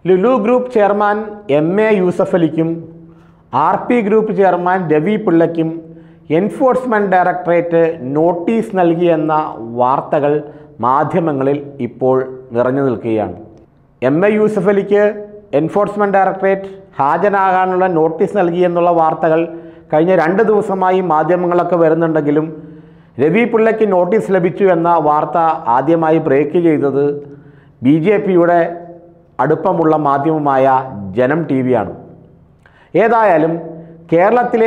Lulu group chairman M A Yusuf അലിക്കും R P group chairman Ravi പിള്ളയ്ക്കും enforcement directorate notice നൽകിയെന്ന വാർത്തകൾ മാധ്യമങ്ങളിൽ ഇപ്പോൾ നിറഞ്ഞു നിൽക്കുകയാണ് എം എ യൂസഫ് അലിക്ക് എൻഫോഴ്സ്മെൻറ്റ് ഡയറക്ടറേറ്റ് ഹാജരാകാനുള്ള നോട്ടീസ് നൽകിയെന്നുള്ള വാർത്തകൾ കഴിഞ്ഞ രണ്ട് ദിവസമായി മാധ്യമങ്ങളൊക്കെ വരുന്നുണ്ടെങ്കിലും രവി പിള്ളയ്ക്ക് നോട്ടീസ് ലഭിച്ചു എന്ന വാർത്ത ആദ്യമായി ബ്രേക്ക് ചെയ്തത് ബി ജെ പിയുടെ അടുപ്പമുള്ള മാധ്യമമായ ജനം ടി വിയാണ് ഏതായാലും കേരളത്തിലെ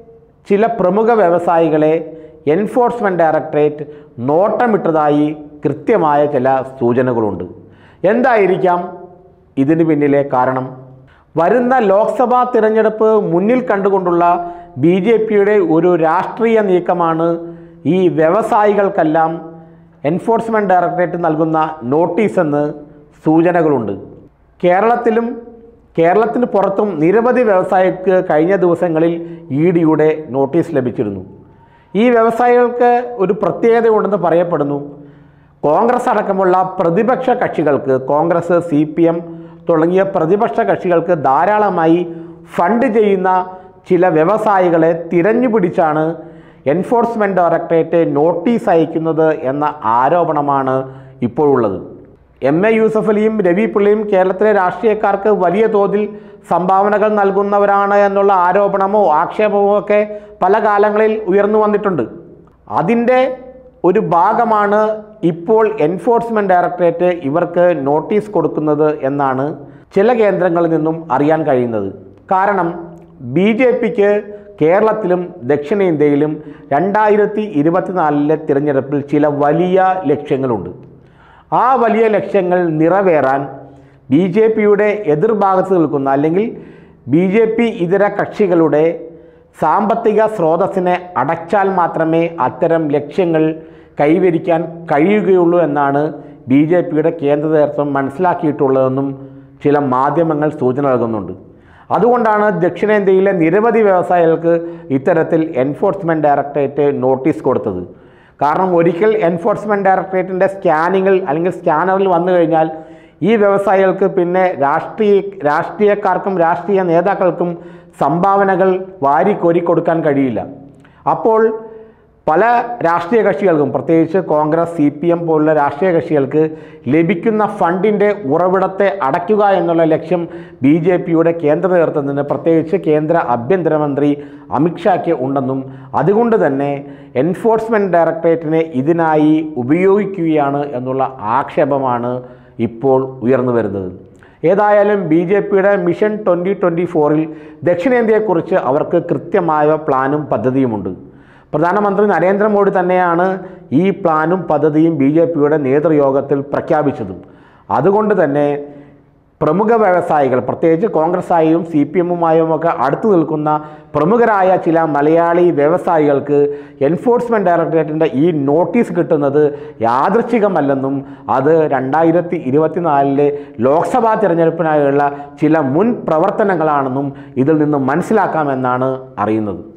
ചില പ്രമുഖ വ്യവസായികളെ എൻഫോഴ്സ്മെൻറ്റ് ഡയറക്ടറേറ്റ് നോട്ടമിട്ടതായി കൃത്യമായ ചില സൂചനകളുണ്ട് എന്തായിരിക്കാം ഇതിന് പിന്നിലെ കാരണം വരുന്ന ലോക്സഭാ തിരഞ്ഞെടുപ്പ് മുന്നിൽ കണ്ടുകൊണ്ടുള്ള ബി ജെ പിയുടെ ഒരു രാഷ്ട്രീയ നീക്കമാണ് ഈ വ്യവസായികൾക്കെല്ലാം എൻഫോഴ്സ്മെൻറ്റ് ഡയറക്ടറേറ്റ് നൽകുന്ന നോട്ടീസ് എന്ന് സൂചനകളുണ്ട് കേരളത്തിലും കേരളത്തിന് പുറത്തും നിരവധി വ്യവസായികൾക്ക് കഴിഞ്ഞ ദിവസങ്ങളിൽ ഇ ഡിയുടെ നോട്ടീസ് ലഭിച്ചിരുന്നു ഈ വ്യവസായികൾക്ക് ഒരു പ്രത്യേകതയുണ്ടെന്ന് പറയപ്പെടുന്നു കോൺഗ്രസ് അടക്കമുള്ള പ്രതിപക്ഷ കക്ഷികൾക്ക് കോൺഗ്രസ് സി പി എം തുടങ്ങിയ പ്രതിപക്ഷ കക്ഷികൾക്ക് ധാരാളമായി ഫണ്ട് ചെയ്യുന്ന ചില വ്യവസായികളെ തിരഞ്ഞുപിടിച്ചാണ് എൻഫോഴ്സ്മെൻറ്റ് ഡയറക്ടറേറ്റ് നോട്ടീസ് അയക്കുന്നത് എന്ന ആരോപണമാണ് ഇപ്പോഴുള്ളത് എം എ യൂസഫ് അലിയും രവി പിള്ളയും കേരളത്തിലെ രാഷ്ട്രീയക്കാർക്ക് വലിയ തോതിൽ സംഭാവനകൾ നൽകുന്നവരാണ് എന്നുള്ള ആരോപണമോ ആക്ഷേപമോ ഒക്കെ പല കാലങ്ങളിൽ ഉയർന്നു വന്നിട്ടുണ്ട് അതിൻ്റെ ഒരു ഭാഗമാണ് ഇപ്പോൾ എൻഫോഴ്സ്മെൻറ്റ് ഡയറക്ടറേറ്റ് ഇവർക്ക് നോട്ടീസ് കൊടുക്കുന്നത് എന്നാണ് ചില കേന്ദ്രങ്ങളിൽ നിന്നും അറിയാൻ കഴിയുന്നത് കാരണം ബി ജെ പിക്ക് കേരളത്തിലും ദക്ഷിണേന്ത്യയിലും രണ്ടായിരത്തി ഇരുപത്തിനാലിലെ തിരഞ്ഞെടുപ്പിൽ ചില വലിയ ലക്ഷ്യങ്ങളുണ്ട് ആ വലിയ ലക്ഷ്യങ്ങൾ നിറവേറാൻ ബി ജെ പിയുടെ എതിർഭാഗത്ത് നിൽക്കുന്ന അല്ലെങ്കിൽ ബി ജെ പി ഇതര കക്ഷികളുടെ സാമ്പത്തിക സ്രോതസ്സിനെ അടച്ചാൽ മാത്രമേ അത്തരം ലക്ഷ്യങ്ങൾ കൈവരിക്കാൻ കഴിയുകയുള്ളൂ എന്നാണ് ബി ജെ പിയുടെ കേന്ദ്ര നേതൃത്വം മനസ്സിലാക്കിയിട്ടുള്ളതെന്നും ചില മാധ്യമങ്ങൾ സൂചന നൽകുന്നുണ്ട് അതുകൊണ്ടാണ് ദക്ഷിണേന്ത്യയിലെ നിരവധി വ്യവസായികൾക്ക് ഇത്തരത്തിൽ എൻഫോഴ്സ്മെൻറ്റ് ഡയറക്ടറേറ്റ് നോട്ടീസ് കൊടുത്തത് കാരണം ഒരിക്കൽ എൻഫോഴ്സ്മെൻറ്റ് ഡയറക്ടറേറ്റിൻ്റെ സ്കാനിങ്ങിൽ അല്ലെങ്കിൽ സ്കാനറിൽ വന്നു കഴിഞ്ഞാൽ ഈ വ്യവസായികൾക്ക് പിന്നെ രാഷ്ട്രീയ രാഷ്ട്രീയക്കാർക്കും രാഷ്ട്രീയ നേതാക്കൾക്കും സംഭാവനകൾ വാരിക്കോരി കൊടുക്കാൻ കഴിയില്ല അപ്പോൾ പല രാഷ്ട്രീയ കക്ഷികൾക്കും പ്രത്യേകിച്ച് കോൺഗ്രസ് സി പി എം പോലുള്ള രാഷ്ട്രീയ കക്ഷികൾക്ക് ലഭിക്കുന്ന ഫണ്ടിൻ്റെ ഉറവിടത്തെ അടയ്ക്കുക എന്നുള്ള ലക്ഷ്യം ബി ജെ പിയുടെ കേന്ദ്ര നേതൃത്വത്തിന് പ്രത്യേകിച്ച് കേന്ദ്ര ആഭ്യന്തരമന്ത്രി അമിത്ഷായ്ക്ക് ഉണ്ടെന്നും അതുകൊണ്ട് തന്നെ എൻഫോഴ്സ്മെൻറ്റ് ഡയറക്ടറേറ്റിനെ ഇതിനായി ഉപയോഗിക്കുകയാണ് എന്നുള്ള ആക്ഷേപമാണ് ഇപ്പോൾ ഉയർന്നു വരുന്നത് ഏതായാലും ബി ജെ പിയുടെ മിഷൻ ട്വൻ്റി ട്വൻ്റി ഫോറിൽ ദക്ഷിണേന്ത്യയെക്കുറിച്ച് അവർക്ക് കൃത്യമായ പ്ലാനും പദ്ധതിയുമുണ്ട് പ്രധാനമന്ത്രി നരേന്ദ്രമോദി തന്നെയാണ് ഈ പ്ലാനും പദ്ധതിയും ബി ജെ പിയുടെ നേതൃയോഗത്തിൽ പ്രഖ്യാപിച്ചതും അതുകൊണ്ട് തന്നെ പ്രമുഖ വ്യവസായികൾ പ്രത്യേകിച്ച് കോൺഗ്രസ്സായും സി പി എമ്മുമായും ഒക്കെ അടുത്തു നിൽക്കുന്ന പ്രമുഖരായ ചില മലയാളി വ്യവസായികൾക്ക് എൻഫോഴ്സ്മെൻറ്റ് ഡയറക്ടറേറ്റിൻ്റെ ഈ നോട്ടീസ് കിട്ടുന്നത് യാദൃച്ഛികമല്ലെന്നും അത് രണ്ടായിരത്തി ഇരുപത്തിനാലിലെ ലോക്സഭാ തിരഞ്ഞെടുപ്പിനായുള്ള ചില മുൻ പ്രവർത്തനങ്ങളാണെന്നും ഇതിൽ നിന്നും മനസ്സിലാക്കാമെന്നാണ് അറിയുന്നത്